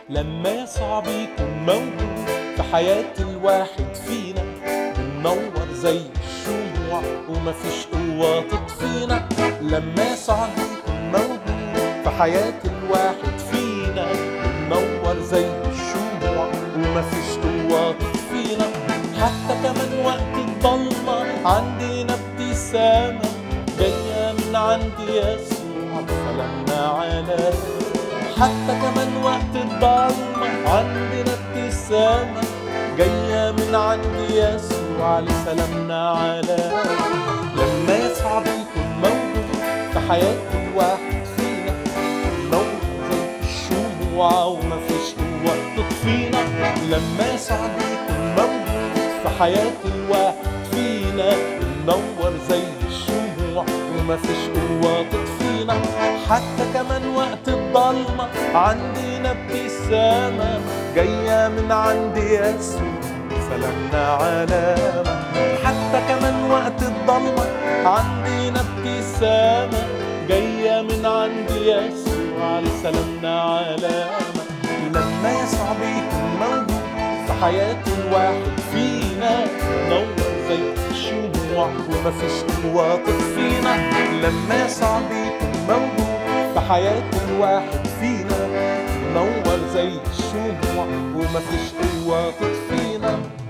لما يسعى بيكون موجود في حياة الواحد فينا بننور زي الشموع ومفيش قوة تطفينا لما يسعى بيكون موجود في حياة الواحد فينا بننور زي الشموع ومفيش قوة تطفينا حتى كمان وقت الضلمة عندنا ابتسامة جاية من عند يسوع سلامنا على حتى كمان وقت الضلمة عندنا ابتسامة جاية من عند يسوع لسلامنا على لما يسعى بيكون موجود في حياة الواحد فينا نور زي الشموع ومفيش قوة تطفينا لما يسعى بيكون موجود في حياة الواحد فينا نور زي الشموع ومفيش قوة تطفينا حتى كمان وقت الضلمة عندنا ابتسامة جاية من عند يسوع سلامنا علامة حتى كمان وقت الضلمة عندنا ابتسامة جاية من عند يسوع لسلامنا علامة لما يسوع بيكون موجود في حياة الواحد فينا نور زي الشموع ومفيش قوة تطفينا لما يسوع بيكون موجود في حياة الواحد فينا نور زي الشموع ومفيش قوة تطفينا